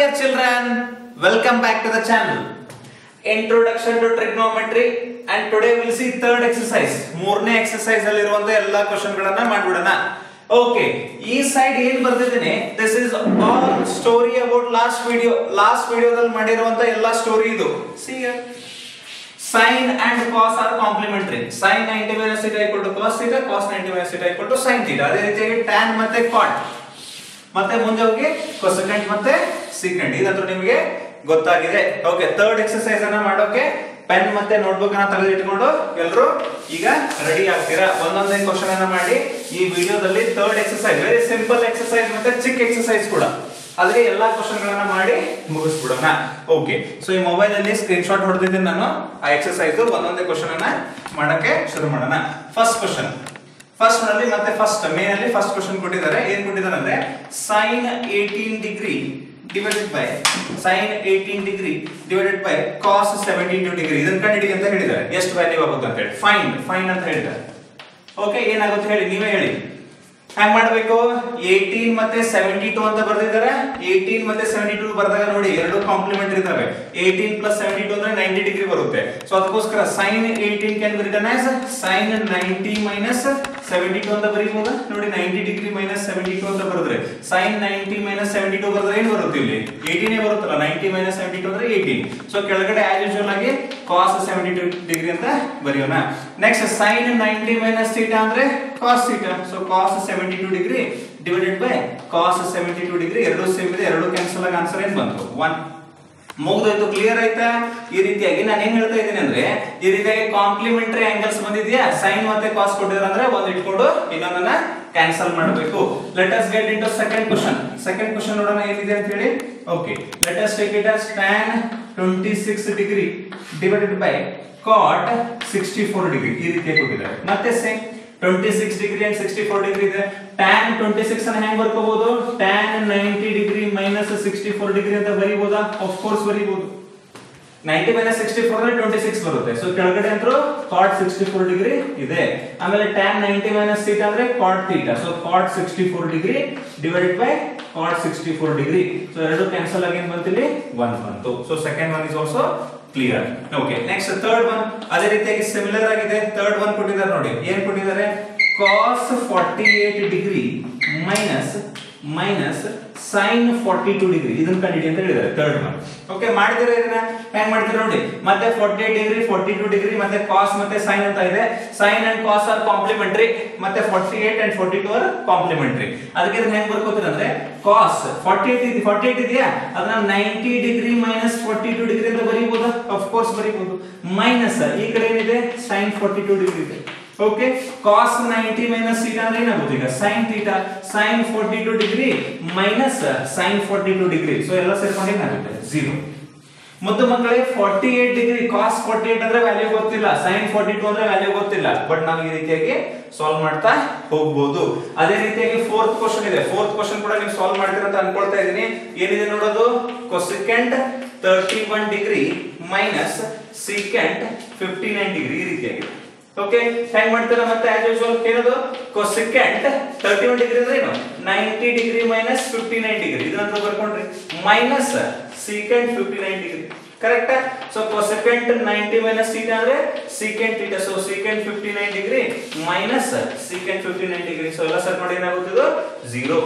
dear children, welcome back to the channel. Introduction to trigonometry and today we'll see third exercise. ಮೂರನೇ exercise ಅಲ್ಲಿ ಇರುವಂತ ಎಲ್ಲಾ question ಗಳನ್ನ ಮಾಡ್ಬಿಡೋಣ okay ಈ side ಏನ್ ಬರ್ದಿದ್ದೀನಿ this is all story about last video last ವಿಡಿಯೋದಲ್ಲಿ ಮಾಡಿರುವಂತ ಎಲ್ಲಾ ಸ್ಟೋರಿ ಇದು see sine and cos are complementary sine 90 minus theta equal to cos theta cos 90 minus theta equal to sine theta ಅದೇ ರೀತಿಯಾಗಿ tan ಮತ್ತೆ ಕಾಟ್ ಮತ್ತೆ ಮುಂದೆ ಹೋಗಿ ಕೊಸೆಕೆಂಟ್ ಮತ್ತೆ ಸೀಕೆಂಟ್ ಇದಂತೂ ನಿಮಗೆ ಗೊತ್ತಾಗಿದೆ ಓಕೆ ಥರ್ಡ್ ಎಕ್ಸರ್ಸೈಸ್ ಅನ್ನ ಮಾಡೋಕೆ ಪೆನ್ ಮತ್ತೆ ನೋಟ್ಬುಕ್ ಅನ್ನ ತೆಗೆದು ಇಟ್ಕೊಂಡು ಎಲ್ಲರೂ ಈಗ ರೆಡಿ ಆಗ್ತೀರಾ ಒಂದೊಂದೇ ಕ್ವಶನ್ ಅನ್ನ ಮಾಡಿ ಈ ವಿಡಿಯೋದಲ್ಲಿ third exercise very simple exercise ಮತ್ತೆ ಚಿಕ್ಕ ಎಕ್ಸರ್ಸೈಸ್ ಕೂಡ ಅದ್ರಲ್ಲಿ ಎಲ್ಲಾ ಕ್ವಶನ್ ಗಳನ್ನ ಮಾಡಿ ಮುಗಿಸ್ಬಿಡೋಣ ಓಕೆ ಸೊ ಈ ಮೊಬೈಲ್ ಅಲ್ಲಿ ಸ್ಕ್ರೀನ್ ಶಾಟ್ ಹೊಡೆದಿದ್ದೀನಿ ನಾನು ಆ ಎಕ್ಸರ್ಸೈಸ್ ಒಂದೊಂದೇ ಕ್ವಶನ್ ಅನ್ನ ಮಾಡಕ್ಕೆ ಶುರು ಮಾಡೋಣ ಫಸ್ಟ್ ಕ್ವಶನ್ ಫಸ್ಟ್ ನಲ್ಲಿ ಮತ್ತೆ ಫಸ್ಟ್ ಮೇನ್ ಅಲ್ಲಿ ಫಸ್ಟ್ ಕ್ವಶನ್ ಕೊಟ್ಟಿದ್ದಾರೆ ಏನ್ ಕೊಟ್ಟಿದ್ದಾರೆ ಅಂದ್ರೆ sine eighteen degree divided by sine eighteen degree divided by cos seventy two degree ಇದನ್ನ ಕಂಡಿಡಿ ಅಂತ ಹೇಳಿದ್ದಾರೆ ಎಷ್ಟು ವ್ಯಾಲ್ಯೂ ಆಗುತ್ತೆ ಅಂತ ಹೇಳಿ ಫೈನ್ ಫೈನ್ ಅಂತ ಹೇಳಿದ್ದಾರೆ ಓಕೆ ಏನಾಗುತ್ತೆ ಹೇಳಿ ನೀವೇ ಹೇಳಿ ಹ್ಯಾಂಗ್ ಮಾಡ್ಬೇಕು ಏಟೀನ್ ಮತ್ತೆ ಸೆವೆಂಟಿ ಟು ಅಂತ ಬರ್ದಿದ್ದಾರೆ ಏಟೀನ್ ಮತ್ತೆ ಸೆವೆಂಟಿ ಟು ಬರ್ದಾಗ ನೋಡಿ ಎರಡು ಕಾಂಪ್ಲಿಮೆಂಟರಿ ಇದಾವೆ ಏಟೀನ್ ಪ್ಲಸ್ ಸೆವೆಂಟಿ ಟು ಅಂದ್ರೆ ನೈಂಟಿ ಡಿಗ್ರಿ ಬರುತ್ತೆ ಸೊ ಅದಕ್ಕೋಸ್ಕರ sine eighteen can be written as sine ninety minus seventy two ಅಂತ ಬರೀಬಹುದಾ ನೋಡಿ ninety degree minus seventy two ಅಂತ ಬರೆದ್ರೆ sine ninety minus seventy two ಬರೆದ್ರೆ ಏನ್ ಬರುತ್ತೆ ಇಲ್ಲಿ ಏಟೀನೇ ಬರುತ್ತಲ್ಲ ನೈಂಟಿ ಮೈನಸ್ ಸೆವೆಂಟಿ ಟು ಅಂದ್ರೆ ಏಟೀನ್ ಸೊ ಕೆಳಗಡೆ ಆಸ್ ಯೂಶುವಲ್ ಆಗಿ ಕಾಸ್ ಸೆವೆಂಟಿ ಟು ಡಿಗ್ರಿ ಅಂತ ಬರೆಯೋಣ next sine ninety minus theta ಅಂದ್ರೆ cos theta so cos seventy two degree divided by cos seventy two degree ಎರಡು ಸೇಮ್ ಇದೆ ಎರಡು cancel ಆಗಿ ಆನ್ಸರ್ ಏನ್ ಬಂತು ಒನ್ ಮುಗ್ದೋಯ್ತು ಕ್ಲಿಯರ್ ಆಯ್ತಾ ಈ ರೀತಿಯಾಗಿ ನಾನು ಏನ್ ಹೇಳ್ತಾ ಇದ್ದೀನಿ ಅಂದ್ರೆ ಈ ರೀತಿಯಾಗಿ ಕಾಂಪ್ಲಿಮೆಂಟರಿ ಆಂಗಲ್ಸ್ ಬಂದಿದ್ಯಾ ಸೈನ್ ಮತ್ತೆ ಕಾಸ್ ಕೊಟ್ಟಿದ್ರೆ ಅಂದ್ರೆ ಒಂದ್ ಇಟ್ಕೊಂಡು ಇನ್ನೊಂದನ್ನ ಕ್ಯಾನ್ಸಲ್ ಮಾಡಬೇಕು let us get into second question second question ನೋಡೋಣ ಏನಿದೆ ಅಂತ ಹೇಳಿ okay let us take it as tan 26 degree divided by cot 64 degree ಈ ರೀತಿ ಕೊಟ್ಟಿದ್ದಾರೆ ಮತ್ತೆ ಸೇಮ್ 26 ಡಿಗ್ರಿ ಅಂಡ್ 64 ಡಿಗ್ರಿ ಇದೆ tan 26 ಅನ್ನು ಹೆಂಗ್ ಬರ್ಕೋಬಹುದು tan 90 ಡಿಗ್ರಿ ಮೈನಸ್ 64 ಡಿಗ್ರಿ ಅಂತ ಬರೀಬಹುದಾ ಆಫ್ ಕೋರ್ಸ್ ಬರೀಬಹುದು 90 ಮೈನಸ್ 64 ಅಂದ್ರೆ 26 ಬರುತ್ತೆ ಸೊ ಕೆಳಗಡೆ ಅಂತೂ cot 64 ಡಿಗ್ರಿ ಇದೆ ಆಮೇಲೆ tan 90 ಮೈನಸ್ ಥೀಟಾ ಅಂದ್ರೆ cot theta so cot 64 degree divided by cot 64 degree so ಎರಡು ಕ್ಯಾನ್ಸಲ್ ಆಗಿ ಏನ್ ಬಂತಿಲ್ಲಿ 1 ಬಂತು so second one is also clear okay next third one ಅದೇ ರೀತಿಯಾಗಿ ಸಿಮಿಲರ್ ಆಗಿದೆ ಥರ್ಡ್ ಒನ್ ಕೊಟ್ಟಿದ್ದಾರೆ ನೋಡಿ ಏನ್ ಕೊಟ್ಟಿದ್ದಾರೆ cos 48 degree minus minus sine 42 degree ಇದನ್ನ ಕಂಡಿಡಿ ಅಂತ ಹೇಳಿದ್ದಾರೆ ಥರ್ಡ್ ಒನ್ ಓಕೆ ಮಾಡಿದ್ರೆ ಇದನ್ನ ಹೆಂಗ್ ಮಾಡ್ತೀರಾ ನೋಡಿ ಮತ್ತೆ 48 ಡಿಗ್ರಿ 42 ಡಿಗ್ರಿ ಮತ್ತೆ cos ಮತ್ತೆ sin ಅಂತ ಇದೆ sin and cos are complementary ಮತ್ತೆ 48 ಅಂಡ್ 42 ಆರ್ ಕಾಂಪ್ಲಿಮೆಂಟರಿ ಅದಕ್ಕೆ ಇದನ್ನ ಹೆಂಗ್ ಬರ್ಕೋತೀರ ಅಂದ್ರೆ cos 48 ಇದೆ 48 ಇದೆಯಾ ಅದನ್ನ 90 ಡಿಗ್ರಿ ಮೈನಸ್ 42 ಡಿಗ್ರಿ ಅಂತ ಬರೀಬಹುದಾ ಆಫ್ ಕೋರ್ಸ್ ಬರೀಬಹುದು ಮೈನಸ್ ಈ ಕಡೆ ಏನಿದೆ sin 42 ಡಿಗ್ರಿ ಇದೆ ಓಕೆ cos 90 ಮೈನಸ್ ಥೀಟಾ ಅಂದ್ರೆ ಏನಾಗುತ್ತೆ ಈಗ sin theta sin 42 degree minus sin 42 degree so ಎಲ್ಲ ಸೇರ್ಕೊಂಡು ಏನಾಗುತ್ತೆ 0 ಮುದ್ದು ಮಕ್ಕಳೇ 48 ಡಿಗ್ರಿ cos 48 ಅಂದ್ರೆ ವ್ಯಾಲ್ಯೂ ಗೊತ್ತಿಲ್ಲ sin 42 ಅಂದ್ರೆ ವ್ಯಾಲ್ಯೂ ಗೊತ್ತಿಲ್ಲ ಬಟ್ ನಾವು ಈ ರೀತಿಯಾಗಿ ಸಾಲ್ವ್ ಮಾಡ್ತಾ ಹೋಗ್ಬೋದು ಅದೇ ರೀತಿಯಾಗಿ ಫೋರ್ತ್ ಕ್ವಶನ್ ಇದೆ ಫೋರ್ತ್ ಕ್ವಶನ್ ಕೂಡ ನೀವು ಸಾಲ್ವ್ ಮಾಡ್ತೀರಾ ಅಂತ ಅನ್ಕೊಳ್ತಾ ಇದೀನಿ ಏನಿದೆ ನೋಡೋದು cosecant 31 degree minus secant 59 degree ಈ ರೀತಿಯಾಗಿದೆ ಓಕೆ ಹೆಂಗ್ ಮಾಡ್ತೀರಾ ಮತ್ತೆ ಆಸ್ ಯೂಶುವಲ್ ಕೇಳೋದು ಕೊಸೆಕೆಂಟ್ 31 ಡಿಗ್ರಿ ಅಂದ್ರೆ ಏನು 90 ಡಿಗ್ರಿ ಮೈನಸ್ 59 ಡಿಗ್ರಿ ಇದನ್ನ ಬರ್ಕೊಂಡ್ರಿ minus secant 59 degree correct so cosecant 90 minus theta ಅಂದ್ರೆ secant theta so secant 59 degree minus secant 59 degree so ಎಲ್ಲ ಸರ್ ನೋಡಿ ಏನಾಗುತ್ತೆ ಇದು 0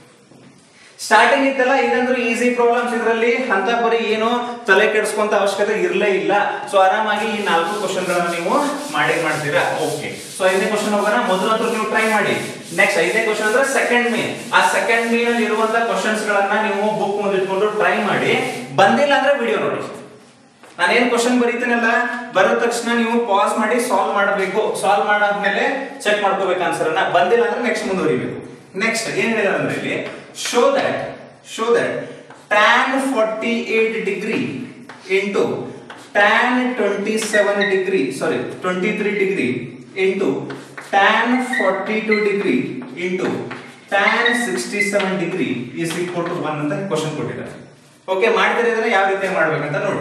ಸ್ಟಾರ್ಟಿಂಗ್ ಇತ್ತಲ್ಲ ಇದಂದ್ರೆ ಈಸಿ ಪ್ರಾಬ್ಲಮ್ಸ್ ಇದರಲ್ಲಿ ಅಂತ ಬರೀ ಏನು ತಲೆ ಕೆಡಿಸ್ಕೊಂತ ಅವಶ್ಯಕತೆ ಇರಲೇ ಇಲ್ಲ ಸೊ ಆರಾಮಾಗಿ ಈ ನಾಲ್ಕು ಕ್ವಶನ್ ಗಳನ್ನ ನೀವು ಮಾಡಿ ಮಾಡ್ತೀರಾ ಓಕೆ ಸೊ ಐದನೇ ಕ್ವಶನ್ ಹೋಗೋಣ ಮೊದಲು ಅಂತೂ ನೀವು ಟ್ರೈ ಮಾಡಿ ನೆಕ್ಸ್ಟ್ ಐದನೇ ಕ್ವಶನ್ ಅಂದ್ರೆ ಸೆಕೆಂಡ್ ಮೇ ಆ ಸೆಕೆಂಡ್ ಮೇ ಅಲ್ಲಿ ಇರುವಂತ ಕ್ವಶನ್ಸ್ ಗಳನ್ನ ನೀವು ಬುಕ್ ಮುಂದೆ ಇಟ್ಕೊಂಡು ಟ್ರೈ ಮಾಡಿ ಬಂದಿಲ್ಲ ಅಂದ್ರೆ ವಿಡಿಯೋ ನೋಡಿ ನಾನೇನ್ ಕ್ವಶನ್ ಬರೀತೀನಲ್ಲ ಬರೋ ತಕ್ಷಣ ನೀವು ಪಾಸ್ ಮಾಡಿ ಸಾಲ್ವ್ ಮಾಡಬೇಕು ಸಾಲ್ವ್ ಮಾಡಾದ್ಮೇಲೆ ಚೆಕ್ ಮಾಡ್ಕೋಬೇಕು ಆನ್ಸರ್ ಅನ್ನ ಬಂದಿಲ್ಲ ಅಂದ್ರೆ ನೆಕ್ಸ್ಟ್ ಮುಂದುವರಿಬೇಕು ನೆಕ್ಸ್ಟ್ ಏನ್ ಹೇಳಿದಾರೆ ಅಂದ್ರೆ ಇಲ್ಲಿ show that show that tan 48 degree into tan 27 degree sorry 23 degree into tan 42 degree into tan 67 degree is equal to 1 ಅಂತ ಕ್ವಶನ್ ಕೊಟ್ಟಿದ್ದಾರೆ ಓಕೆ ಮಾಡ್ತಾರೆ ಇದ್ರೆ ಯಾವ ರೀತಿ ಮಾಡ್ಬೇಕಂತ ನೋಡಿ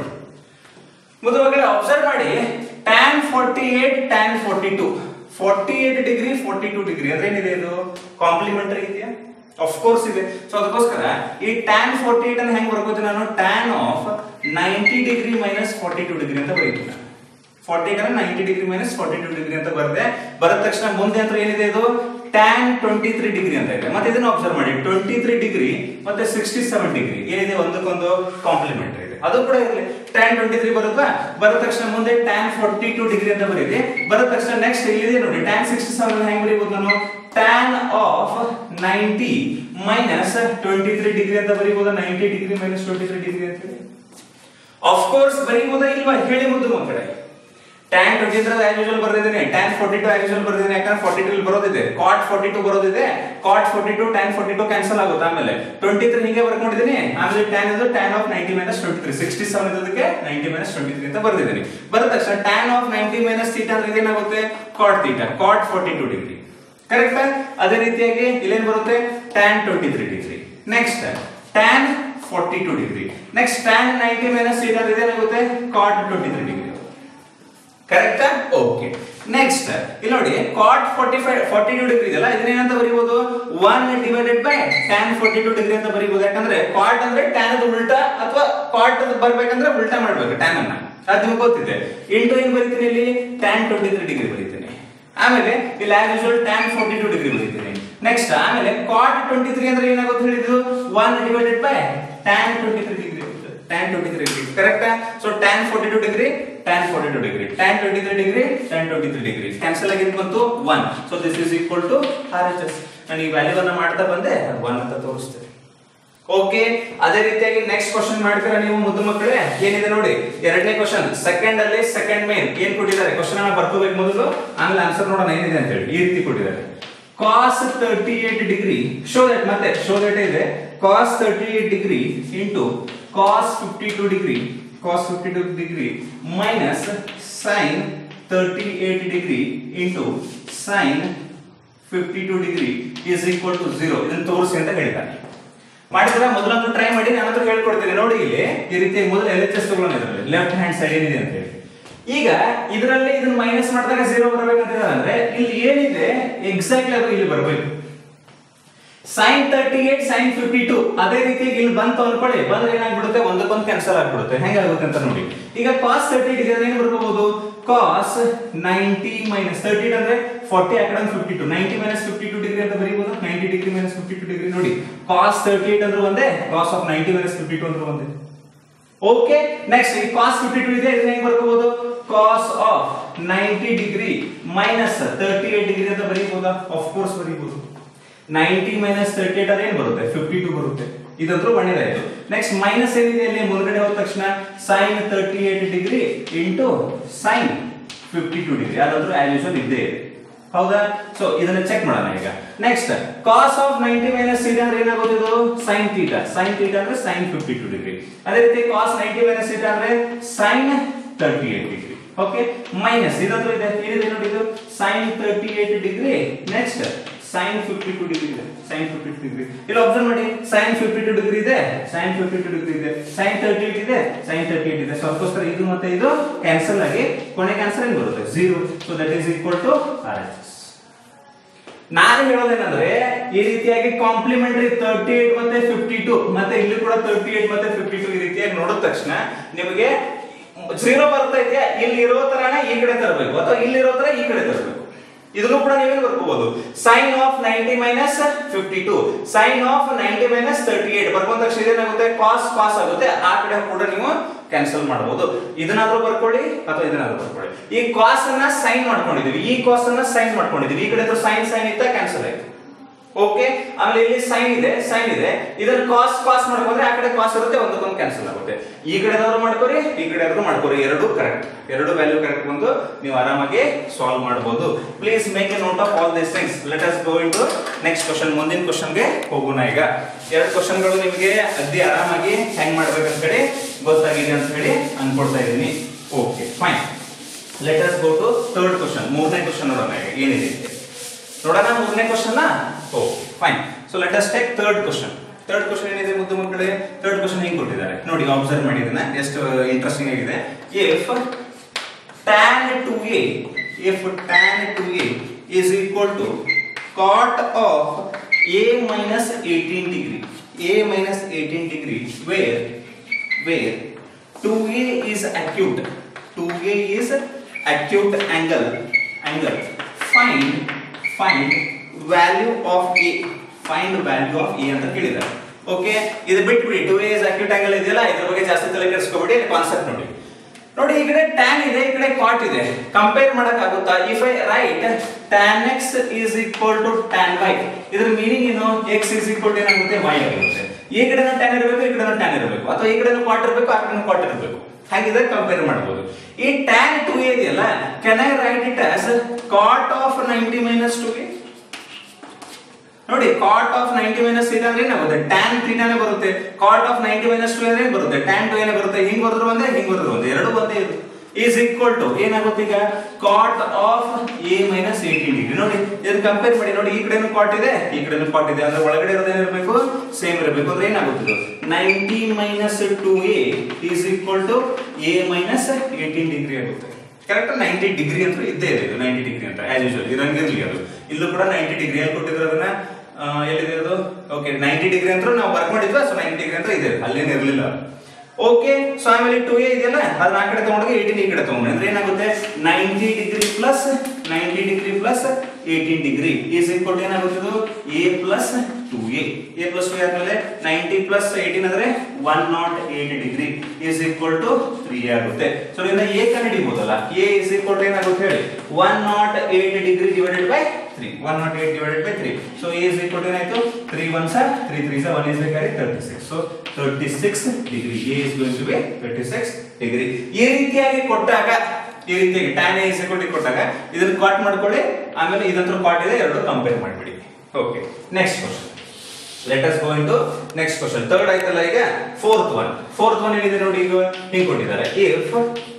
ಮೊದಲು ಅಬ್ಸರ್ವ್ ಮಾಡಿ tan 48 tan 42 48 ಡಿಗ್ರಿ 42 ಡಿಗ್ರಿ ಅಂದ್ರೆ ಏನಿದೆ ಇದು ಕಾಂಪ್ಲಿಮೆಂಟರಿ ಇದೆಯಾ ಆಫ್ ಕೋರ್ಸ್ ಇದೆ ಸೊ ಅದಕ್ಕೋಸ್ಕರ ಈ ಟ್ಯಾನ್ ಫೋರ್ಟಿ ಏಟ್ ಅನ್ನು ಹೆಂಗ್ ಬರ್ಕೋತೀನಿ ನಾನು tan of ninety degree minus forty two degree ಅಂತ ಬರೀತೀನಿ ನಾನು forty eight ninety degree minus forty two degree ಅಂತ ಬರುತ್ತೆ ಬರದ ತಕ್ಷಣ ಮುಂದೆ ಅಂತ ಏನಿದೆ ಇದು ಟ್ಯಾನ್ ಟ್ವೆಂಟಿ ತ್ರೀ ಡಿಗ್ರಿ ಅಂತ ಇದೆ ಮತ್ತೆ ಇದನ್ನ ಅಬ್ಸರ್ವ್ ಮಾಡಿ ಟ್ವೆಂಟಿ ತ್ರೀ ಡಿಗ್ರಿ ಮತ್ತೆ ಸಿಕ್ಸ್ಟಿ ಸೆವೆನ್ ಡಿಗ್ರಿ ಏನಿದೆ ಒಂದಕ್ಕೊಂದು ಕಾಂಪ್ಲಿಮೆಂಟರಿ ಇದೆ ಅದು ಕೂಡ ಇರಲಿ ಟ್ಯಾನ್ ಟ್ವೆಂಟಿ ತ್ರೀ ಬರುತ್ತಾ ಬರದ ತಕ್ಷಣ ಮುಂದೆ ಟ್ಯಾನ್ ಫಾರ್ಟಿ ಟು ಡಿಗ್ರಿ ಅಂತ ಬರೀರಿ ಬರದ ತಕ್ಷಣ ನೆಕ್ಸ್ಟ್ ಇಲ್ಲಿದೆ ನೋಡಿ ಟ್ಯಾನ್ ಸಿಕ್ಸ್ಟಿ ಸೆವೆನ್ ಹೆಂಗ್ ಬರೀಬಹುದು ನಾನು tan of ninety minus twenty three degree ಅಂತ ಬರೀಬಹುದಾ ninety degree minus twenty three degree ಅಂತ ಹೇಳಿ ಆಫ್ ಕೋರ್ಸ್ ಬರೀಬಹುದಾ ಇಲ್ವಾ ಹೇಳಿ ಮುದ್ದು ಮಕ್ಕಳೇ tan twenty three as usual ಬರ್ದಿದ್ದೀನಿ tan forty two as usual ಬರ್ದಿದ್ದೀನಿ ಯಾಕಂದ್ರೆ ಫಾರ್ಟಿ ಟು ಬರೋದಿದೆ ಕಾಟ್ ಫಾರ್ಟಿ ಟು ಬರೋದಿದೆ cot forty two tan forty two cancel ಆಗುತ್ತೆ ಆಮೇಲೆ ಟ್ವೆಂಟಿ ತ್ರೀ ಹಿಂಗೆ ಬರ್ಕೊಂಡಿದ್ದೀನಿ ಆಮೇಲೆ ಟ್ಯಾನ್ ಇದು tan of ninety minus twenty three sixty seven ಇರೋದಕ್ಕೆ ನೈಂಟಿ ಮೈನಸ್ ಟ್ವೆಂಟಿ ತ್ರೀ ಅಂತ ಬರ್ದಿದ್ದೀನಿ ಬರದ ತಕ್ಷಣ tan of ninety minus theta ಅಂದ್ರೆ ಏನಾಗುತ್ತೆ cot theta cot forty two degree correct ಅದೇ ರೀತಿಯಾಗಿ ಇಲ್ಲೇನ್ ಬರುತ್ತೆ tan twenty three degree next tan forty two degree next tan ninety minus theta ಅಂದ್ರೆ ಏನಾಗುತ್ತೆ ಕಾಟ್ ಟ್ವೆಂಟಿ ತ್ರೀ ಡಿಗ್ರಿ ಕರೆಕ್ಟಾ ಓಕೆ ನೆಕ್ಸ್ಟ್ ಇಲ್ಲಿ ನೋಡಿ cot forty five forty two degree ಇದೆಯಲ್ಲ ಇದನ್ನೇನಂತ ಬರೀಬಹುದು one divided by tan forty two degree ಅಂತ ಬರೀಬಹುದು ಯಾಕಂದ್ರೆ ಕಾಟ್ ಅಂದ್ರೆ ಟ್ಯಾನ್ ಉಲ್ಟಾ ಅಥವಾ ಕಾಟ್ ಬರ್ಬೇಕಂದ್ರೆ ಉಲ್ಟಾ ಮಾಡ್ಬೇಕು ಟ್ಯಾನ್ ಅನ್ನ ಅದು ನಿಮ್ಗೆ ಗೊತ್ತಿದೆ ಇಂಟು ಏನ್ ಬರೀತೀನಿ ಇಲ್ಲಿ ಟ್ಯಾನ್ ಟ್ವೆಂಟಿ ತ್ರೀ ಡಿಗ್ರಿ ಬರೀತೀನಿ ಆಮೇಲೆ ಇಲ್ಲಿ as usual tan forty two degree ಬರೀತೀನಿ ನೆಕ್ಸ್ಟ್ ಆಮೇಲೆ ಕಾಟ್ ಟ್ವೆಂಟಿ ತ್ರೀ ಅಂದ್ರೆ ಏನಾಗುತ್ತೆ ಹೇಳಿದ್ರು one divided by tan twenty three degree tan 23 degree correct so tan 42 degree tan 42 degree tan 23 degree tan 23 degree cancel ಆಗಿದ್ದು ಬಂತು 1 so this is equal to RHS ನಾನು ಈ value ಅನ್ನ ಮಾಡ್ತಾ ಬಂದೆ 1 ಅಂತ ತೋರಿಸ್ತೇನೆ ಓಕೆ ಅದೇ ರೀತಿಯಾಗಿ ನೆಕ್ಸ್ಟ್ ಕ್ವಶನ್ ಮಾಡ್ತೀರಾ ನೀವು ಮುದ್ದು ಮಕ್ಕಳೇ ಏನಿದೆ ನೋಡಿ ಎರಡನೇ ಕ್ವಶನ್ ಸೆಕೆಂಡ್ ಅಲ್ಲಿ ಸೆಕೆಂಡ್ ಮೇನ್ ಏನ್ ಕೊಟ್ಟಿದ್ದಾರೆ ಕ್ವಶನ್ ಅನ್ನ ಬರ್ಕೋಬೇಕು ಮೊದಲು ಆಮೇಲೆ ಆನ್ಸರ್ ನೋಡೋಣ ಏನಿದೆ ಅಂತ ಹೇಳಿ ಈ ರೀತಿ ಕೊಟ್ಟಿದ್ದಾರೆ cos 38 ಡಿಗ್ರಿ ಶೋ ದಟ್ ಮತ್ತೆ ಶೋ ದಟ್ ಇದೆ cos 38 degree into cos 52 degree cos 52 degree minus sin 38 degree into sin 52 degree is equal to 0 ಇದನ್ನು ತೋರಿಸಿ ಅಂತ ಹೇಳಿದ್ದಾನೆ ಮಾಡಿದ್ರೆ ಮೊದಲಂತೂ ಟ್ರೈ ಮಾಡಿ ನಾನಂತೂ ಹೇಳ್ಕೊಡ್ತೀನಿ ನೋಡಿ ಇಲ್ಲಿ ಈ ರೀತಿ ಮೊದಲು ಎಲ್ ಎಚ್ ಎಸ್ ತಗೊಳ್ಳೋಣ ಇದರಲ್ಲಿ ಲೆಫ್ಟ್ ಹ್ಯಾಂಡ್ ಸೈಡ್ ಏನಿದೆ ಅಂತ ಹೇಳಿ ಈಗ ಇದರಲ್ಲಿ ಇದನ್ನ ಮೈನಸ್ ಮಾಡಿದಾಗ ಝೀರೋ ಬರ್ಬೇಕಂತ ಅಂದ್ರೆ ಇಲ್ಲಿ ಏನಿದೆ ಎಕ್ಸಾಕ್ಟ್ಲಿ ಅದು ಇಲ್ಲಿ ಬರಬೇಕು sine thirty eight sine fifty two ಅದೇ ರೀತಿ ಇಲ್ಲಿ ಬಂತು ಅನ್ಕೊಳ್ಳಿ ಬಂದ್ರೆ ಏನಾಗ್ಬಿಡುತ್ತೆ ಒಂದಕ್ಕೊಂದು ಕ್ಯಾನ್ಸಲ್ ಆಗ್ಬಿಡುತ್ತೆ ಹೆಂಗಾಗುತ್ತೆ ಅಂತ ನೋಡಿ ಈಗ ಕಾಸ್ ತರ್ಟಿ ಏಟ್ ಇದೆ ಏನು ಬರ್ಕೋಬಹುದು cos ninety minus thirty eight ಅಂದ್ರೆ ಫಾರ್ಟಿ ಆ ಕಡೆ fifty two ninety minus fifty two degree ಅಂತ ಬರೀಬಹುದು ninety degree minus fifty two degree ನೋಡಿ ಕಾಸ್ ತರ್ಟಿ ಏಟ್ ಅಂದ್ರೆ ಒಂದೇ cos of ninety minus fifty two ಅಂದ್ರೆ ಒಂದೇ ಓಕೆ ನೆಕ್ಸ್ಟ್ ಈ ಕಾಸ್ ಫಿಫ್ಟಿ ಟು ಇದೆ ಇದನ್ನ ಹೆಂಗ್ ಬರ್ಕೋಬಹುದು cos of ninety degree minus thirty eight degree ಅಂತ ಬರೀಬಹುದಾ ಆಫ್ ಕೋರ್ಸ್ ಬರೀಬಹುದು ನೈಂಟಿ ಮೈನಸ್ ತರ್ಟಿ ಏಟ್ ಅದೇನ್ ಬರುತ್ತೆ ಫಿಫ್ಟಿ ಟು ಬರುತ್ತೆ ಇದಂತೂ ಒಳ್ಳೇದಾಯ್ತು ನೆಕ್ಸ್ಟ್ ಮೈನಸ್ ಏನಿದೆ ಇಲ್ಲಿ ಮುಂದ್ಗಡೆ ಹೋದ ತಕ್ಷಣ sine thirty eight degree into sine fifty two degree ಅದಂತೂ ಆಸ್ ಯೂಶುವಲ್ ಇದ್ದೇ ಇದೆ ಹೌದಾ ಸೊ ಇದನ್ನ ಚೆಕ್ ಮಾಡೋಣ ಈಗ next cos of ninety minus theta ಅಂದ್ರೆ ಏನಾಗೋದು ಇದು ಸೈನ್ ಥೀಟಾ ಸೈನ್ ಥೀಟಾ ಅಂದ್ರೆ ಸೈನ್ ಫಿಫ್ಟಿ ಟು ಡಿಗ್ರಿ ಅದೇ ರೀತಿ ಕಾಸ್ ನೈಂಟಿ ಮೈನಸ್ ಥೀಟಾ ಅಂದ್ರೆ sine thirty eight degree okay minus ಇದಂತೂ ಇದೆ ಏನಿದೆ ನೋಡಿ ಇದು sine thirty eight degree next sine fifty two degree ಇದೆ ಸೈನ್ ಫಿಫ್ಟಿ ಟು ಡಿಗ್ರಿ ಇಲ್ಲಿ ಅಬ್ಸರ್ವ್ ಮಾಡಿ ಸೈನ್ ಫಿಫ್ಟಿ ಟು ಡಿಗ್ರಿ ಇದೆ ಸೈನ್ ಫಿಫ್ಟಿ ಟು ಡಿಗ್ರಿ ಇದೆ ಸೈನ್ ತರ್ಟಿ ಏಟ್ ಇದೆ ಸೈನ್ ತರ್ಟಿ ಏಟ್ ಇದೆ ಸೊ ಅದಕ್ಕೋಸ್ಕರ ಇದು ಮತ್ತೆ ಇದು ಕ್ಯಾನ್ಸಲ್ ಆಗಿ ಕೊನೆಗೆ ಆನ್ಸರ್ ಏನು ಬರುತ್ತೆ zero so that is equal to R H S ನಾನು ಹೇಳೋದೇನಂದ್ರೆ ಈ ರೀತಿಯಾಗಿ ಕಾಂಪ್ಲಿಮೆಂಟರಿ ತರ್ಟಿ ಏಟ್ ಮತ್ತೆ ಫಿಫ್ಟಿ ಟು ಮತ್ತೆ ಇಲ್ಲಿ ಕೂಡ ತರ್ಟಿ ಏಟ್ ಮತ್ತೆ ಫಿಫ್ಟಿ ಟು ಈ ರೀತಿಯಾಗಿ ನೋಡಿದ ತಕ್ಷಣ ನಿಮಗೆ ಝೀರೋ ಬರ್ತಾ ಇದೆಯಾ ಇಲ್ಲಿ ಇರೋ ತರನೇ ಈ ಕಡೆ ತರಬೇಕು ಅಥವಾ ಇಲ್ಲಿ ಇರೋ ತರ ಈ ಕಡೆ ತರಬೇಕು ಇದನ್ನು ಕೂಡ ನೀವೇನು ಬರ್ಕೋಬಹುದು sine of ninety minus fifty two sine of ninety minus thirty eight ಬರ್ಕೊಂಡ ತಕ್ಷಣ ಇದೇನಾಗುತ್ತೆ ಕಾಸ್ ಪಾಸ್ ಆಗುತ್ತೆ ಆ ಕಡೆ ಕೂಡ ನೀವು ಕ್ಯಾನ್ಸಲ್ ಮಾಡಬಹುದು ಇದನ್ನಾದ್ರೂ ಬರ್ಕೊಳ್ಳಿ ಅಥವಾ ಇದನ್ನಾದ್ರೂ ಬರ್ಕೊಳ್ಳಿ ಈ ಕಾಸ್ ಅನ್ನ ಸೈನ್ ಮಾಡ್ಕೊಂಡಿದೀವಿ ಈ ಕಾಸ್ ಅನ್ನ ಸೈನ್ ಮಾಡ್ಕೊಂಡಿದೀವಿ ಈ ಕಡೆ ಸೈನ್ ಸೈನ್ ಇತ್ತ ಕ್ಯಾನ್ಸಲ್ ಆಯ್ತು ಓಕೆ ಆಮೇಲೆ ಇಲ್ಲಿ ಸೈನ್ ಇದೆ ಸೈನ್ ಇದೆ ಇದನ್ನ ಕಾಸ್ ಕಾಸ್ ಮಾಡ್ಕೊಂಡ್ರೆ ಆ ಕಡೆ ಕಾಸ್ ಇರುತ್ತೆ ಒಂದಕ್ಕೊಂದು ಕ್ಯಾನ್ಸಲ್ ಆಗುತ್ತೆ ಈ ಕಡೆದವರು ಮಾಡ್ಕೊರಿ ಈ ಕಡೆದವರು ಮಾಡ್ಕೊರಿ ಎರಡು ಕರೆಕ್ಟ್ ಎರಡು ವ್ಯಾಲ್ಯೂ ಕರೆಕ್ಟ್ ಬಂದು ನೀವು ಆರಾಮಾಗಿ ಸಾಲ್ವ್ ಮಾಡಬಹುದು please make a note of all this things let us go into next question ಮುಂದಿನ ಕ್ವಶನ್ಗೆ ಹೋಗೋಣ ಈಗ ಎರಡು ಕ್ವಶನ್ಗಳು ನಿಮಗೆ ಅಗ್ದಿ ಆರಾಮಾಗಿ ಹೆಂಗ್ ಮಾಡ್ಬೇಕಂತ ಹೇಳಿ ಗೊತ್ತಾಗಿದೆ ಅಂತ ಹೇಳಿ ಅನ್ಕೊಳ್ತಾ ಇದ್ದೀನಿ okay fine let us go to third question ಮೂರನೇ ಕ್ವಶನ್ ನೋಡೋಣ ಈಗ ಏನಿದೆ ಅಂತ. ನೋಡೋಣ ಮೂರನೇ question oh fine so let us take third question third question ಏನಿದೆ ಮುದ್ದು ಮಕ್ಕಳೇ ಥರ್ಡ್ ಕ್ವಶನ್ ಹಿಂಗ್ ಕೊಟ್ಟಿದ್ದಾರೆ ನೋಡಿ ಅಬ್ಸರ್ವ್ ಮಾಡಿ ಇದನ್ನ ಎಷ್ಟು ಇಂಟ್ರೆಸ್ಟಿಂಗ್ ಆಗಿದೆ if tan 2a if tan 2a is equal to cot of a minus 18 degree a minus 18 degree where where 2a is acute 2a is acute angle angle find find value of a find value of a ಅಂತ ಕೇಳಿದ್ದಾರೆ okay ಇದು ಬಿಟ್ಬಿಡಿ 2a is acute angle ಇದೆಯಲ್ಲ ಇದ್ರ ಬಗ್ಗೆ ಜಾಸ್ತಿ ತಲೆ ಕೆಡಿಸ್ಕೊಬೇಡಿ concept ನೋಡಿ ನೋಡಿ ಈ ಕಡೆ ಟ್ಯಾನ್ ಇದೆ ಈ ಕಡೆ ಕಾಟ್ ಇದೆ ಕಂಪೇರ್ ಮಾಡಕ್ ಆಗುತ್ತಾ if I write tan x is equal to tan y ಇದ್ರ ಮೀನಿಂಗ್ ಏನು ಎಕ್ಸ್ ಈಸ್ ಈಕ್ವಲ್ ಟು ಏನಾಗುತ್ತೆ ವೈ ಆಗಿರುತ್ತೆ ಈ ಕಡೆನೂ ಟ್ಯಾನ್ ಇರಬೇಕು ಈ ಕಡೆನೂ ಟ್ಯಾನ್ ಇರಬೇಕು ಅಥವಾ ಈ ಕಡೆನೂ ಕಾಟ್ ಇರಬೇಕು ಆ ಕಡೆನೂ ಕಾಟ್ ಇರಬೇಕು ಹಾಗಿದ್ರೆ ಕಂಪೇರ್ ಮಾಡಬಹುದು ಈ ಟ್ಯಾನ್ ಟು ಇದೆಯಲ್ಲ can I write it as cot of ninety minus two A ನೋಡಿ ಕಾಟ್ ಆಫ್ ನೈಂಟಿ ಮೈನಸ್ ಇದೆ ಅಂದ್ರೆ ಏನಾಗುತ್ತೆ ಟ್ಯಾನ್ ಥೀಟಾನೇ ಬರುತ್ತೆ cot of ninety minus two ಅಂದ್ರೆ ಬರುತ್ತೆ ಟ್ಯಾನ್ ಟು ಏನೇ ಬರುತ್ತೆ ಹಿಂಗ್ ಬರೆದ್ರು ಒಂದೇ ಹಿಂಗ್ ಬರೆದ್ರು ಒಂದೇ ಎರಡು ಒಂದೇ ಇದು ಈಸ್ ಈಕ್ವಲ್ ಟು ಏನಾಗುತ್ತೆ ಈಗ cot of A minus eighteen degree ನೋಡಿ ಇದನ್ನ ಕಂಪೇರ್ ಮಾಡಿ ನೋಡಿ ಈ ಕಡೆನೂ ಕಾಟ್ ಇದೆ ಈ ಕಡೆನೂ ಕಾಟ್ ಇದೆ ಅಂದ್ರೆ ಒಳಗಡೆ ಇರೋದು ಏನಿರಬೇಕು ಸೇಮ್ ಇರಬೇಕು ಅಂದ್ರೆ ಏನಾಗುತ್ತೆ ninety minus two A is equal to A minus eighteen degree ಆಗುತ್ತೆ ಕರೆಕ್ಟ್ ನೈಂಟಿ ಡಿಗ್ರಿ ಅಂತ ಇದ್ದೇ ಇದೆ ಇದು ನೈಂಟಿ ಡಿಗ್ರಿ ಅಂತ ಆಸ್ ಯೂಶುವಲ್ ಇರಂಗಿರ್ಲಿ ಅದು ಇಲ್ಲೂ ಕೂಡ ನೈಂಟಿ ಡಿಗ್ರಿ ಅಲ್ಲಿ ಕೊಟ್ಟಿದ್ರು ಅದನ್ನ ಆ, ಎಲ್ಲಿದೆ ಅದು ಓಕೆ ನೈಂಟಿ ಡಿಗ್ರಿ ಅಂತ ನಾವು ವರ್ಕ್ ಮಾಡಿದ್ವಿ ಸೊ ನೈಂಟಿ ಡಿಗ್ರಿ ಅಂತ ಇದೆ ಅಲ್ಲೇನು ಇರಲಿಲ್ಲ ಓಕೆ ಸೊ ಆಮೇಲೆ ಟು ಎ ಇದೆಯಲ್ಲ ಅದನ್ನ ಆ ಕಡೆ ತಗೊಂಡಾಗ ಏಯ್ಟೀನ್ ಈ ಕಡೆ ತಗೊಂಡ್ರೆ ಅಂದ್ರೆ ಏನಾಗುತ್ತೆ ninety degree plus ninety degree plus eighteen degree is equal ಏನಾಗುತ್ತೆ ಇದು A plus two A A plus two ಆದ್ಮೇಲೆ ನೈಂಟಿ ಪ್ಲಸ್ ಏಯ್ಟೀನ್ ಅಂದ್ರೆ one nought eight degree is equal to three ಆಗುತ್ತೆ ಸೊ ಇದನ್ನ ಎ ಕಂಡುಹಿಡಿಬಹುದಲ್ಲ ಎ ಇಸ್ ಈಕ್ವಲ್ ಟು ಏನಾಗುತ್ತೆ ಹೇಳಿ one nought eight degree divided by three one nought eight divided by three so A is equal to ಏನಾಯ್ತು three one sir three three sir one is ಬೇಕಾದ್ರೆ thirty six so thirty six degree A is going to be thirty six degree ಈ ರೀತಿಯಾಗಿ ಕೊಟ್ಟಾಗ ಈ ರೀತಿಯಾಗಿ tan A is ಕೊಟ್ಟಾಗ ಇದನ್ನ ಕಾಟ್ ಮಾಡ್ಕೊಳ್ಳಿ ಆಮೇಲೆ ಇದಂತ್ರ ಕಾಟ್ ಇದೆ ಎರಡು ಕಂಪೇರ್ ಮಾಡಿಬಿಡಿ okay next question let us go into next question third ಆಯ್ತಲ್ಲ ಈಗ ಫೋರ್ತ್ ಒನ್ ಫೋರ್ತ್ ಒನ್ ಏನಿದೆ ನೋಡಿ ಈಗ ಹಿಂಗ್ ಕೊಟ್ಟಿದ್ದಾರೆ if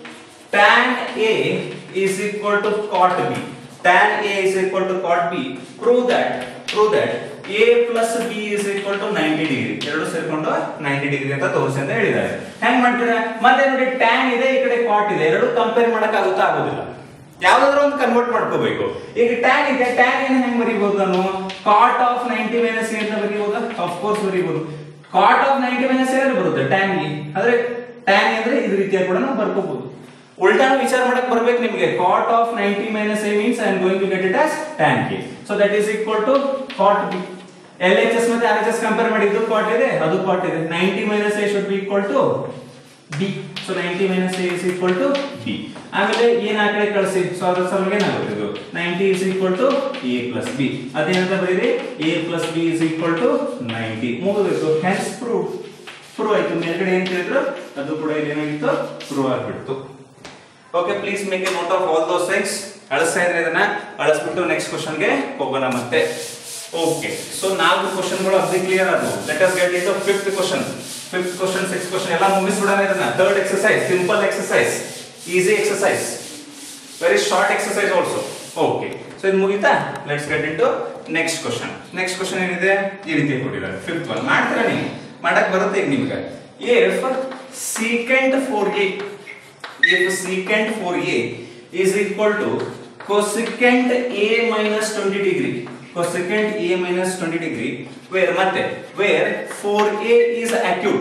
tan A is equal to cot B tan A is equal to cot B prove that prove that A plus B is equal to 90 degree ಎರಡು ಸೇರ್ಕೊಂಡು 90 degree ಅಂತ ತೋರಿಸಿ ಅಂತ ಹೇಳಿದ್ದಾರೆ ಹೆಂಗ್ ಮಾಡ್ತೀರಾ ಮತ್ತೆ ನೋಡಿ tan ಇದೆ ಈ ಕಡೆ cot ಇದೆ ಎರಡು ಕಂಪೇರ್ ಮಾಡಕ್ ಆಗುತ್ತಾ ಆಗೋದಿಲ್ಲ ಯಾವ್ದಾದ್ರು ಒಂದು ಕನ್ವರ್ಟ್ ಮಾಡ್ಕೋಬೇಕು ಈಗ ಟ್ಯಾನ್ ಇದೆ ಟ್ಯಾನ್ ಏನ್ ಹೆಂಗ್ ಬರೀಬಹುದು ನಾನು ಕಾಟ್ ಆಫ್ ನೈಂಟಿ ಮೈನಸ್ ಅಂತ ಬರೀಬಹುದಾ ಆಫ್ ಕೋರ್ಸ್ ಬರೀಬಹುದು ಕಾಟ್ ಆಫ್ ನೈಂಟಿ ಮೈನಸ್ ಏನಾದ್ರು ಬರುತ್ತೆ ಟ್ಯಾನ್ ಇ ಅಂದ್ರೆ ಟ್ಯಾನ್ ಅಂದ್ರೆ ಇದ್ರ ರೀತಿಯಾಗಿ ಕೂಡ ನಾವು ಬರ್ಕೋಬಹುದು ಉಲ್ಟಾನು ವಿಚಾರ ಮಾಡಕ್ ಬರ್ಬೇಕು ನಿಮಗೆ cot of ninety minus A means I am going to get it as tan K so that is equal to cot B L H S ಮತ್ತೆ ಆರ್ ಎಚ್ ಎಸ್ ಕಂಪೇರ್ ಮಾಡಿದ್ದು ಕಾಟ್ ಇದೆ ಅದು ಕಾಟ್ ಇದೆ ninety minus A should be equal to B so ninety minus A is equal to B ಆಮೇಲೆ ಏನ್ ಆ ಕಡೆ ಕಳಿಸಿ ಸೊ ಅದ್ರ ಸಲುವಾಗಿ ಏನಾಗುತ್ತೆ ಇದು ninety is equal to A plus B ಅದೇನಂತ ಬರೀರಿ A plus B is equal to ninety ಮುಗಿದಿತ್ತು ಹೆನ್ಸ್ ಪ್ರೂವ್ ಪ್ರೂವ್ ಆಯ್ತು ಮೇಲ್ಗಡೆ ಏನ್ ಕೇಳಿದ್ರು ಅದು ಕೂಡ ಇಲ್ಲಿ ಏನಾಗಿತ್ತು ಪ್ರೂವ್ ಆಗ್ಬಿಡ್ತು okay please make a note of all those things ಅಳಿಸ್ತಾ ಇದ್ರೆ ಇದನ್ನ ಅಳಿಸ್ಬಿಟ್ಟು ನೆಕ್ಸ್ಟ್ ಕ್ವಶನ್ಗೆ ಹೋಗೋಣ ಮತ್ತೆ ಓಕೆ ಸೊ ನಾಲ್ಕು ಕ್ವಶನ್ಗಳು ಅರ್ಧಿ ಕ್ಲಿಯರ್ ಆದವು let us get it fifth question fifth question six question ಎಲ್ಲ ಮುಗಿಸ್ಬಿಡೋಣ ಇದನ್ನ third exercise simple exercise easy exercise very short exercise also okay so ಇದು ಮುಗಿತಾ let's get it next question next question ಏನಿದೆ ಈ ರೀತಿ ಕೊಟ್ಟಿದ್ದಾರೆ ಫಿಫ್ತ್ ಒನ್ ಮಾಡ್ತೀರಾ ನೀವು ಮಾಡಕ್ ಬರುತ್ತೆ ಈಗ ನಿಮ್ಗೆ if secant four A if secant 4a is equal to cosecant a minus 20 degree cosecant a minus 20 degree where ಮತ್ತೆ where 4a is acute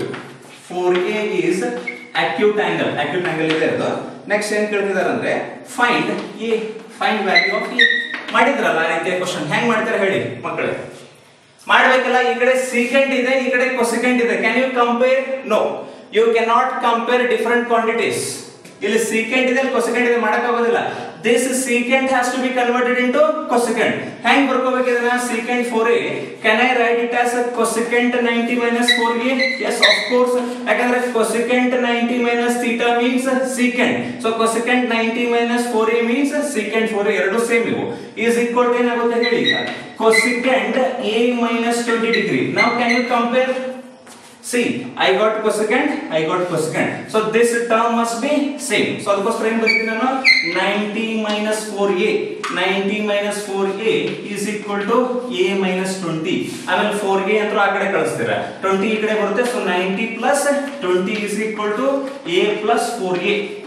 4a is acute angle acute angle ಇದೆ ಅದು next ಏನ್ ಕೇಳ್ತಿದಾರೆ ಅಂದ್ರೆ find a find value of a ಮಾಡಿದ್ರಲ್ಲ ಆ ರೀತಿಯ question ಹೆಂಗ್ ಮಾಡ್ತಾರೆ ಹೇಳಿ ಮಕ್ಕಳೇ ಮಾಡ್ಬೇಕಲ್ಲ ಈ ಕಡೆ ಸೀಕೆಂಟ್ ಇದೆ ಈ ಕಡೆ ಕೊಸಿಕೆಂಟ್ ಇದೆ can you compare no you can not compare different quantities ಇಲ್ಲಿ ಸೀಕೆಂಟ್ ಇದೆ ಕೊಸಿಕೆಂಟ್ ಇದೆ ಮಾಡಕ್ ಆಗೋದಿಲ್ಲ this secant has to be converted into cosecant ಹೆಂಗ್ ಬರ್ಕೋಬೇಕು ಇದನ್ನ secant four A can I write it as cosecant ninety minus four A yes of course ಯಾಕಂದ್ರೆ cosecant ninety minus theta means secant so cosecant ninety minus four A means secant four A ಎರಡು same ಇವು is equal to ಏನಾಗುತ್ತೆ ಹೇಳಿ ಈಗ cosecant a minus 20 degree. Now can you compare? See, I got cosecant, I got cosecant. So this term must be same. So ಅದಕ್ಕೋಸ್ಕರ ಏನು ಬರ್ತೀನಿ ನಾನು 90 minus 4a 90 minus 4a is equal to a minus 20 ಆಮೇಲೆ 4a ಅಂತ ಆ ಕಡೆ ಕಳಿಸ್ತೀರಾ 20 ಈ ಕಡೆ ಬರುತ್ತೆ ಸೊ 90 plus 20 is equal to a plus 4a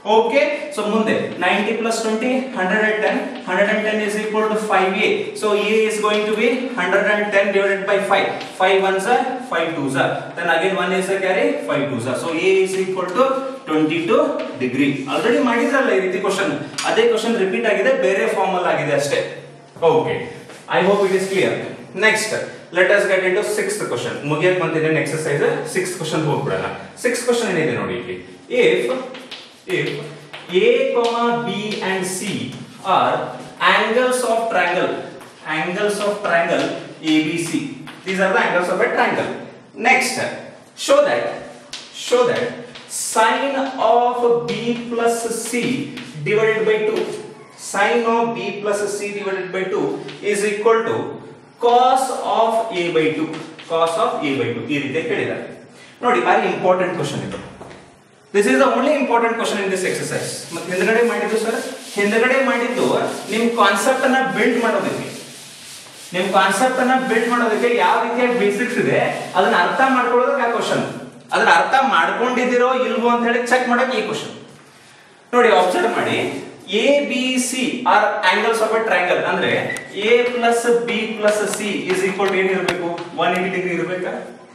okay so ಮುಂದೆ ninety plus twenty hundred and ten hundred and ten is equal to five A so A is going to be hundred and ten divided by five five one sir five two sir then again one is carry five two sir so A is equal to twenty two degree already ಮಾಡಿದ್ರಲ್ಲ ಈ ರೀತಿ question ಅದೇ question repeat ಆಗಿದೆ ಬೇರೆ form ಅಲ್ಲಿ ಆಗಿದೆ ಅಷ್ಟೇ okay I hope it is clear next let us get into sixth question ಮುಗಿಯಕ್ ಬಂತಿದೆ ಎಕ್ಸರ್ಸೈಸ್ ಸಿಕ್ಸ್ ಕ್ವಶನ್ ಹೋಗ್ಬಿಡೋಣ ಸಿಕ್ಸ್ ಕ್ವಶನ್ ಏನಿದೆ ನೋಡಿ ಇಲ್ಲಿ if if A comma B and C are angles of triangle angles of triangle abc these are the angles of a triangle next show that show that sine of b plus c divided by 2 sine of b plus c divided by 2 is equal to cos of a by 2 cos of a by 2 ಈ ರೀತಿ ಕೇಳಿದ್ದಾರೆ ನೋಡಿ ಭಾರಿ important question ಇದು this is the only important question in this exercise ಮತ್ತೆ ಹಿಂದ್ಗಡೆ ಮಾಡಿದ್ದು sir ಹಿಂದ್ಗಡೆ ಮಾಡಿದ್ದು ನಿಮ್ ಕಾನ್ಸೆಪ್ಟ್ ಅನ್ನ ಬಿಲ್ಡ್ ಮಾಡೋದಕ್ಕೆ ನಿಮ್ ಕಾನ್ಸೆಪ್ಟ್ ಅನ್ನ ಬಿಲ್ಡ್ ಮಾಡೋದಕ್ಕೆ ಯಾವ ರೀತಿಯ ಬೇಸಿಕ್ಸ್ ಇದೆ ಅದನ್ನ ಅರ್ಥ ಮಾಡ್ಕೊಳ್ಳೋದಕ್ಕೆ ಆ ಕ್ವಶನ್ ಅದನ್ನ ಅರ್ಥ ಮಾಡ್ಕೊಂಡಿದ್ದೀರೋ ಇಲ್ವೋ ಅಂತ ಹೇಳಿ ಚೆಕ್ ಮಾಡಕ್ ಈ ಕ್ವಶನ್ ನೋಡಿ ಅಬ್ಸರ್ವ್ ಮಾಡಿ A B C are angles of a triangle ಅಂದ್ರೆ A plus B plus C is equal to ಏನಿರಬೇಕು ಒನ್ ಏಟಿ ಡಿಗ್ರಿ ಇರಬೇಕಾ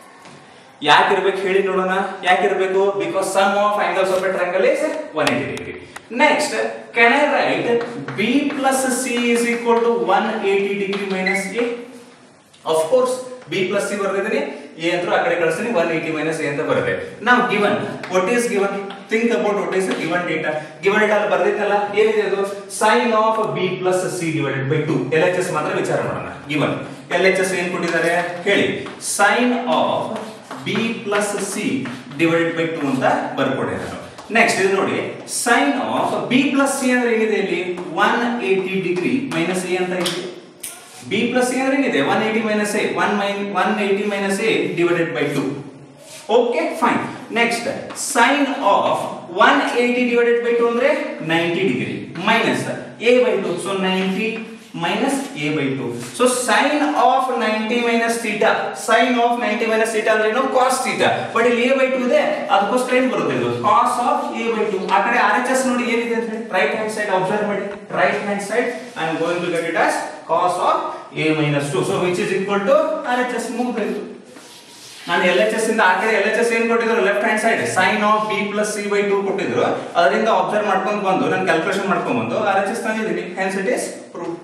ಯಾಕೆ ಇರ್ಬೇಕು ಹೇಳಿ ನೋಡೋಣ ಯಾಕೆ ಇರಬೇಕು because sum of angles of a triangle is 180 degree next can I write B plus C is equal to 180 degree minus A of course B plus C ಬರ್ದಿದ್ದೀನಿ A ಅಂತ ಆ ಕಡೆ ಕಳಿಸ್ತೀನಿ 180 ಮೈನಸ್ ಎ ಅಂತ ಬರುತ್ತೆ ನಾವು given what is given think about what is given data given data ಅಲ್ಲಿ ಬರ್ದಿತ್ತಲ್ಲ ಏನಿದೆ ಅದು sine of B plus C divided by two L H S ಮಾತ್ರ ವಿಚಾರ ಮಾಡೋಣ ಗಿವನ್ ಎಲ್ ಎಚ್ ಎಸ್ ಏನ್ ಕೊಟ್ಟಿದ್ದಾರೆ ಹೇಳಿ sine of B plus C divided by two ಅಂತ ಬರ್ಕೊಡೆ ನಾನು ನೆಕ್ಸ್ಟ್ ಇದು ನೋಡಿ sine of B plus C ಅಂದ್ರೆ ಏನಿದೆ ಇಲ್ಲಿ one eighty degree minus A ಅಂತ ಇದೆ ಬಿ ಪ್ಲಸ್ ಸಿ ಅಂದ್ರೆ ಏನಿದೆ one eighty minus A one ಮೈನ್ one eighty minus A divided by two okay fine next sine of one eighty divided by two ಅಂದ್ರೆ ninety degree minus A by two so ninety minus A by two so sine of ninety minus theta sine of ninety minus theta ಅಂದ್ರೆ ಏನು cos theta but ಇಲ್ಲಿ A by two ಇದೆ ಅದಕ್ಕೋಸ್ಕರ ಏನ್ ಬರುತ್ತೆ ಇದು cos of A by two ಆ ಕಡೆ ಆರ್ ಎಚ್ ಎಸ್ ನೋಡಿ ಏನಿದೆ ಅಂತ ಹೇಳಿ ರೈಟ್ ಹ್ಯಾಂಡ್ ಸೈಡ್ ಅಬ್ಸರ್ವ್ ಮಾಡಿ right hand side I am going to get it as cos of A minus two so which is equal to R H S ಮುಗಿದೋಯ್ತು ನಾನು L H S ಇಂದ ಆ ಕಡೆ ಎಲ್ ಎಚ್ ಎಸ್ ಏನ್ ಕೊಟ್ಟಿದ್ರು left hand side sine of B plus C by two ಕೊಟ್ಟಿದ್ರು ಅದರಿಂದ observe ಮಾಡ್ಕೊಂಡು ಬಂದು ನಾನು ಕ್ಯಾಲ್ಕುಲೇಷನ್ ಮಾಡ್ಕೊಂಡು ಬಂದು ಆರ್ ಎಚ್ ಎಸ್ ತಂದಿದ್ದೀನಿ hence it is prove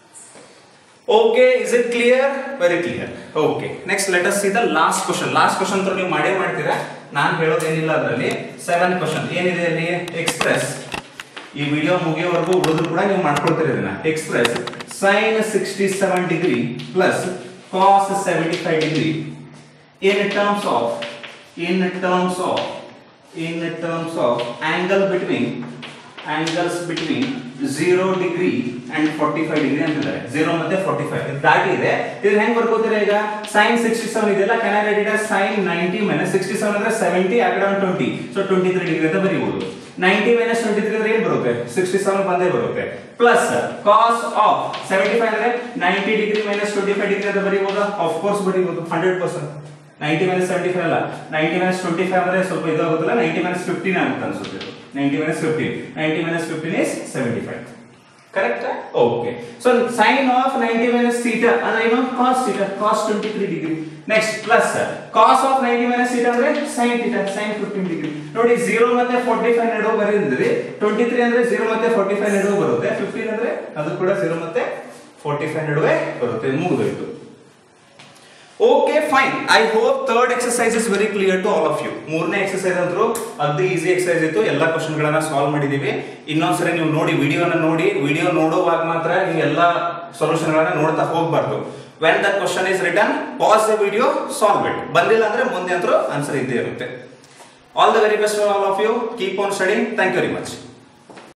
okay is it clear very clear okay next let us see the last question last question ಅಂತ ನೀವು ಮಾಡೇ ಮಾಡ್ತೀರಾ ನಾನು ಹೇಳೋದೇನಿಲ್ಲ ಅದರಲ್ಲಿ ಸೆವೆನ್ ಕ್ವಶನ್ ಏನಿದೆ ಅಲ್ಲಿ ಎಕ್ಸ್ಪ್ರೆಸ್ ಈ ವಿಡಿಯೋ ಮುಗಿಯೋವರೆಗೂ ಉಳಿದ್ರು ಕೂಡ ನೀವು ಮಾಡ್ಕೊಳ್ತೀರಿ ಇದನ್ನ express sine sixty seven degree plus cos seventy five degree in terms of in terms of in terms of angle between angles between 0 degree and 45 degree ಅಂತಿದ್ದಾರೆ 0 ಮತ್ತೆ 45 ದಾಟಿ ಇದೆ ಇದು ಹೆಂಗ್ ಬರ್ಕೋತೀರಾ ಈಗ sin 67 ಇದೆಲ್ಲ can I write it as sin 90 minus 67 ಅಂದ್ರೆ 70 ಆ ಕಡೆ ಒಂದು 20 ಸೊ 23 ಡಿಗ್ರಿ ಅಂತ ಬರೀಬಹುದು 90 minus 23 ಅಂದ್ರೆ ಏನ್ ಬರುತ್ತೆ 67 ಬಂದೇ ಬರುತ್ತೆ ಪ್ಲಸ್ cos ಆಫ್ 75 ಅಂದ್ರೆ 90 ಡಿಗ್ರಿ ಮೈನಸ್ 25 ಡಿಗ್ರಿ ಅಂತ ಬರೀಬಹುದು ಆಫ್ ಕೋರ್ಸ್ ಬರೀಬಹುದು 100% ನೈಂಟಿ ಮೈನಸ್ ಸೆವೆಂಟಿ ಫೈವ್ ಅಲ್ಲ ನೈಂಟಿ ಮೈನಸ್ ಟ್ವೆಂಟಿ ಫೈವ್ ಅಂದ್ರೆ ಸ್ವಲ್ಪ ಇದಾಗುತ್ತಲ್ಲ ನೈಂಟಿ ಮೈನಸ್ ಫಿಫ್ಟೀನ್ ಆಗುತ್ತೆ ಅನ್ಸುತ್ತೆ ninety minus fifteen ninety minus fifteen is seventy five correct okay so sine of ninety minus theta ಅಂದ್ರೆ ಏನು cos theta cos twenty three degree next plus cos of ninety minus theta ಅಂದ್ರೆ sine theta sine fifteen degree ನೋಡಿ zero ಮತ್ತೆ forty five ನಡುವೆ ಬರೀದ್ರಿ twenty three ಅಂದ್ರೆ zero ಮತ್ತೆ forty five ನಡುವೆ ಬರುತ್ತೆ ಫಿಫ್ಟೀನ್ ಅಂದ್ರೆ ಅದು ಕೂಡ ಜೀರೋ ಮತ್ತೆ ಫೋರ್ಟಿ ಫೈವ್ ನಡುವೆ ಬರುತ್ತೆ ಮುಗಿದೋಯ್ತು okay fine I hope third exercise is very clear to all of you ಮೂರನೇ ಎಕ್ಸರ್ಸೈಸ್ ಅಂತೂ ಅಗ್ದಿ ಈಸಿ ಎಕ್ಸರ್ಸೈಸ್ ಇತ್ತು ಎಲ್ಲ ಕ್ವಶನ್ ಗಳನ್ನ ಸಾಲ್ವ್ ಮಾಡಿದೀವಿ ಇನ್ನೊಂದ್ಸರಿ ನೀವು ನೋಡಿ ವಿಡಿಯೋನ ನೋಡಿ ವಿಡಿಯೋ ನೋಡುವಾಗ ಮಾತ್ರ ನೀವು ಎಲ್ಲ ಸೊಲ್ಯೂಷನ್ ಗಳನ್ನ ನೋಡ್ತಾ ಹೋಗ್ಬಾರ್ದು when the question is return pause the video solve it ಬಂದಿಲ್ಲ ಅಂದ್ರೆ ಮುಂದೆ ಅಂತೂ ಆನ್ಸರ್ ಇದ್ದೇ ಇರುತ್ತೆ all the very best all of you keep on studying thank you very much